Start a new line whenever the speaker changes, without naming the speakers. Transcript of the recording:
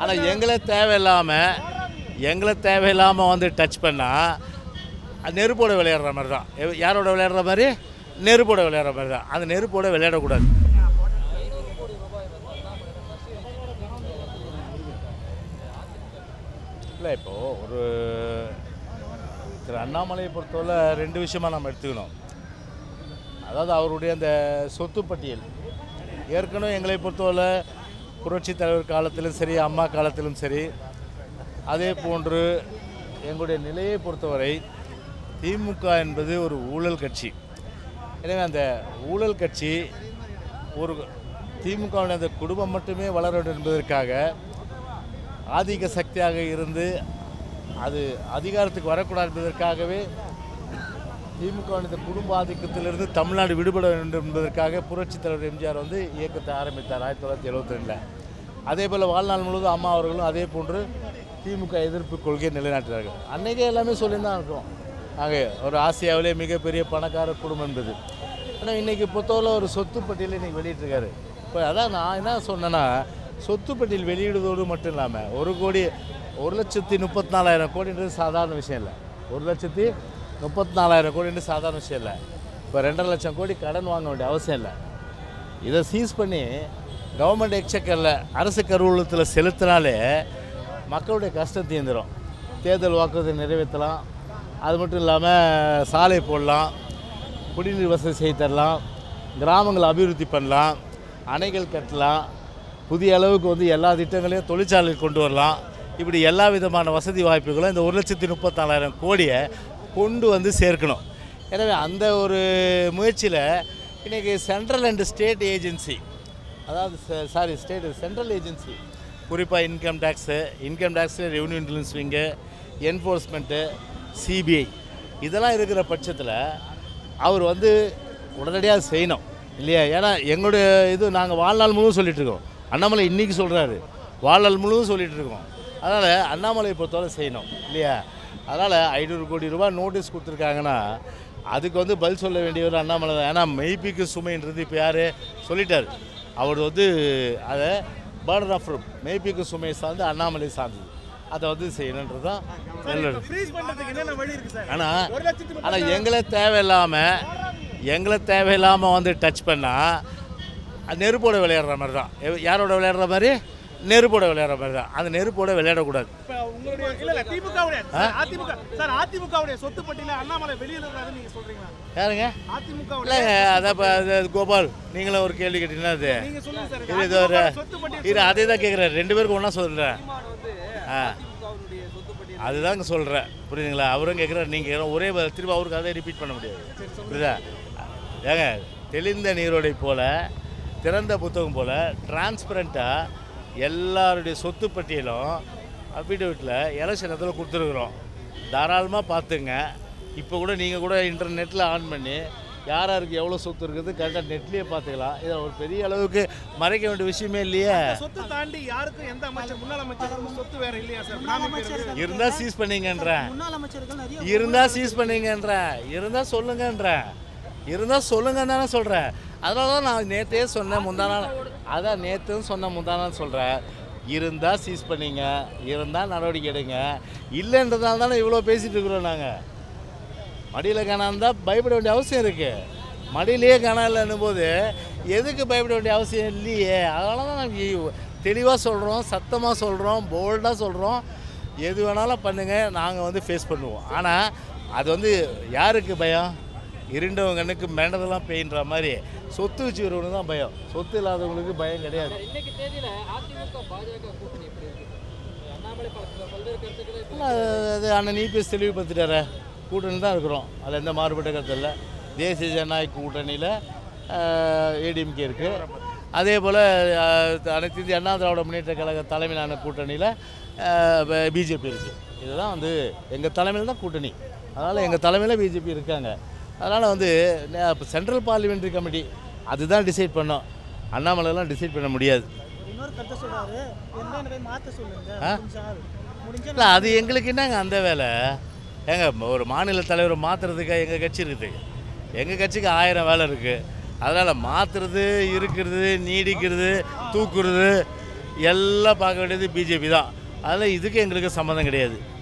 ஆனால் எங்களை தேவையில்லாமல் எங்களை தேவையில்லாமல் வந்து டச் பண்ணால் நெருப்போட விளையாடுற மாதிரி தான் எவ- யாரோட விளையாடுற மாதிரி நெருப்போட விளையாடுற மாதிரி தான் அந்த நெருப்போட விளையாடக்கூடாது இல்லை இப்போது ஒரு திரு அண்ணாமலையை பொறுத்தவரை ரெண்டு விஷயமா நம்ம எடுத்துக்கணும் அதாவது அவருடைய அந்த சொத்து பட்டியல் ஏற்கனவே எங்களை பொறுத்தவரை புரட்சி தலைவர் காலத்திலும் சரி அம்மா காலத்திலும் சரி அதே போன்று எங்களுடைய நிலையை பொறுத்தவரை திமுக என்பது ஒரு ஊழல் கட்சி எனவே அந்த ஊழல் கட்சி ஒரு திமுகவின் அந்த குடும்பம் மட்டுமே வளர வேண்டும் என்பதற்காக ஆதிக்க சக்தியாக இருந்து அது அதிகாரத்துக்கு வரக்கூடாது என்பதற்காகவே திமுக இந்த குடும்ப ஆதிக்கத்திலிருந்து தமிழ்நாடு விடுபட வேண்டும் என்பதற்காக புரட்சித் தலைவர் எம்ஜிஆர் வந்து இயக்கத்தை ஆரம்பித்தார் ஆயிரத்தி தொள்ளாயிரத்தி எழுபத்தி ரெண்டில் அதே போல் வாழ்நாள் முழுவதும் அம்மா அவர்களும் அதே போன்று திமுக எதிர்ப்பு கொள்கையை நிலைநாட்டினார்கள் அன்னைக்கே எல்லாமே சொல்லி தான் இருக்கோம் ஆக ஒரு ஆசியாவிலே மிகப்பெரிய பணக்கார குடும்பம் என்பது ஆனால் இன்றைக்கி பொறுத்தவரை ஒரு சொத்து பட்டியலை இன்றைக்கி வெளியிட்டிருக்காரு இப்போ அதான் நான் என்ன சொன்னேன்னா சொத்து பட்டியல் வெளியிடுவதோடு மட்டும் இல்லாமல் ஒரு கோடி ஒரு லட்சத்தி முப்பத்தி நாலாயிரம் கோடின்றது சாதாரண விஷயம் இல்லை ஒரு லட்சத்தி முப்பத்தி நாலாயிரம் கோடின்றது சாதாரண விஷயம் இல்லை இப்போ ரெண்டரை லட்சம் கோடி கடன் வாங்க வேண்டிய அவசியம் இல்லை இதை சீஸ் பண்ணி கவர்மெண்ட் எக்ஸக்கரில் அரசு கருவூலத்தில் செலுத்தினாலே மக்களுடைய கஷ்டம் தீர்ந்துடும் தேர்தல் வாக்குறுதி நிறைவேற்றலாம் அது மட்டும் இல்லாமல் சாலை போடலாம் குடிநீர் வசதி செய்து தரலாம் கிராமங்களை அபிவிருத்தி பண்ணலாம் அணைகள் கட்டலாம் புதிய அளவுக்கு வந்து எல்லா திட்டங்களையும் தொழிற்சாலையில் கொண்டு வரலாம் இப்படி எல்லா விதமான வசதி வாய்ப்புகளும் இந்த ஒரு லட்சத்தி முப்பத்தாலாயிரம் கோடியை கொண்டு வந்து சேர்க்கணும் எனவே அந்த ஒரு முயற்சியில் இன்றைக்கி சென்ட்ரல் அண்ட் ஸ்டேட் ஏஜென்சி அதாவது சாரி ஸ்டேட் சென்ட்ரல் ஏஜென்சி குறிப்பாக இன்கம் டேக்ஸு இன்கம் டேக்ஸில் revenue intelligence wing enforcement CBI இதெல்லாம் இருக்கிற பட்சத்தில் அவர் வந்து உடனடியாக செய்யணும் இல்லையா ஏன்னா எங்களுடைய இது நாங்கள் வாழ்நாள் முழுவதும் சொல்லிட்டு இருக்கோம் அண்ணாமலை இன்றைக்கி சொல்கிறாரு வாழ்நாள் முழுவதும் சொல்லிட்டு இருக்கோம் அதனால் அண்ணாமலையை பொறுத்தவரை செய்யணும் இல்லையா அதனால் ஐநூறு கோடி ரூபாய் நோட்டீஸ் கொடுத்துருக்காங்கன்னா அதுக்கு வந்து பதில் சொல்ல வேண்டியவர் அண்ணாமலை தான் ஏன்னா மெய்ப்பிக்கு சுமைன்றது இப்போ யார் சொல்லிட்டார் அவர் வந்து அதை பேர்டன் ஆஃப் மெய்ப்பிக்கு சுமை சார்ந்து அண்ணாமலை சார்ந்தது அதை வந்து செய்யணுன்றது தான் என்னோட
ஃப்ரீஸ் பண்றதுக்கு என்னென்ன வழி இருக்கு சார்
ஆனால்
ஒரு லட்சத்தி
ஆனால் எங்களை தேவையில்லாமல் எங்களை தேவையில்லாமல் வந்து டச் பண்ணால் நெருப்போட விளையாடுற மாதிரி தான் எவ- யாரோட விளையாடுற மாதிரி நெருப்போட விளையாடுற மாதிரி தான் அந்த நெருப்போட விளையாடக்கூடாது
இப்ப உங்களுடைய இல்ல இல்ல திமுகவுடைய சார், அதிமுக சார் அதிமுகவுடைய சொத்து பட்டியல அண்ணாமலை வெளியிடுறாரு நீங்க சொல்றீங்களா
யாருங்க
அதிமுகவுடைய
இல்லைங்க அதான் இப்போ அது கோபால் நீங்களும் ஒரு கேள்வி கேட்டீங்கன்னா அது
நீங்க சொல்லுங்க சார்
இது இது ஒரு
அதிமுக சொத்து பட்டியல்
இது அதே தான் கேட்குறேன் ரெண்டு பேருக்கும் ஒன்றா சொல்கிறேன் ஆ அதுதாங்க சொல்கிறேன் புரியுதுங்களா அவரும் கேட்குறாரு நீங்கள் கேட்குற ஒரே பதில் திரும்ப அவருக்கு அதை ரிப்பீட் பண்ண முடியாது புரியுதா ஏங்க தெளிந்த நீரோடை போல திறந்த புத்தகம் போல் டிரான்ஸ்பரண்ட்டாக எல்லாருடைய சொத்து பட்டியலும் அஃபிடவிட்டில் எலெக்ஷன் இடத்துல கொடுத்துருக்குறோம் தாராளமாக பார்த்துங்க இப்போ கூட நீங்கள் கூட இன்டர்நெட்டில் ஆன் பண்ணி யார் யாருக்கு எவ்வளோ சொத்து இருக்குது கரெக்டாக நெட்லேயே பார்த்துக்கலாம் இதில் ஒரு பெரிய அளவுக்கு மறைக்க வேண்டிய விஷயமே இல்லையே
சொத்து தாண்டி யாருக்கும் எந்த அமைச்சர் முன்னாள் அமைச்சருக்கும் சொத்து வேற இல்லையா சார் பிராமி பேருக்கு
இருந்தால் சீஸ் பண்ணீங்கன்றேன்
முன்னாள் அமைச்சர்கள் நிறைய
இருந்தா சீஸ் பண்ணீங்கன்றேன் இருந்தா சொல்லுங்கன்றேன் இருந்தா சொல்லுங்கன்னு தானே சொல்கிறேன் அதனால தான் நான் நேற்றே சொன்னேன் முந்தா நாள் அதான் நேற்றும் சொன்ன முந்தா நாள் சொல்கிறேன் இருந்தா சீஸ் பண்ணீங்க இருந்தால் நடவடிக்கை எடுங்க இல்லைன்றதால தானே இவ்வளோ பேசிட்டு இருக்கிறோம் நாங்கள் மடியில் காணாந்தா பயப்பட வேண்டிய அவசியம் இருக்குது மடியிலேயே காணலன்னும் போது எதுக்கு பயப்பட வேண்டிய அவசியம் இல்லையே அதனால தான் நாங்கள் தெளிவாக சொல்கிறோம் சத்தமாக சொல்கிறோம் போல்டாக சொல்கிறோம் எது வேணாலும் பண்ணுங்கள் நாங்கள் வந்து ஃபேஸ் பண்ணுவோம் ஆனால் அது வந்து யாருக்கு பயம் இருண்டவங்க கண்ணுக்கு மிரண்டதெல்லாம் பெயின்ற மாதிரி சொத்து வச்சுக்கிறவனுக்கு தான் பயம் சொத்து இல்லாதவங்களுக்கு பயம் கிடையாது
இன்னைக்கு தேதியில அதிமுக பாஜக கூட்டணி எப்படி இருக்கு அண்ணாமலை பல பல்வேறு கருத்துக்களை
இல்லை, அது அண்ணன் இபிஎஸ் தெளிவுபடுத்திட்டார கூட்டணி தான் இருக்கிறோம் அதில் எந்த மாறுபட்ட கருத்து இல்லை தேசிய ஜனநாயக கூட்டணியில் ஏடிஎம்கே இருக்குது அதே போல் அனைத்து இந்திய அண்ணா திராவிட முன்னேற்ற கழக தலைமையிலான கூட்டணியில் பிஜேபி இருக்குது இதுதான் வந்து எங்கள் தலைமையில் தான் கூட்டணி அதனால் எங்கள் தலைமையில் பிஜேபி இருக்காங்க அதனால் வந்து சென்ட்ரல் பார்லிமெண்ட்ரி கமிட்டி அதுதான் டிசைட் பண்ணோம் அண்ணாமலைலாம் டிசைட் பண்ண முடியாது
இன்னொரு கருத்தை சொல்றாரு என்ன போய் மாத்த சொல்லுங்க
ஆ?
முடிஞ்சால் முடிஞ்சா
இல்லை அது எங்களுக்கு என்னங்க அந்த வேலை ஏங்க ஒரு மாநில தலைவரை மாற்றுறதுக்கு எங்கள் கட்சி இருக்குது எங்கள் கட்சிக்கு ஆயிரம் வேலை இருக்குது அதனால் மாற்றுறது இருக்கிறது நீடிக்கிறது தூக்குறது எல்லாம் பார்க்க வேண்டியது பிஜேபி தான் அதனால் இதுக்கு எங்களுக்கு சம்மந்தம் கிடையாது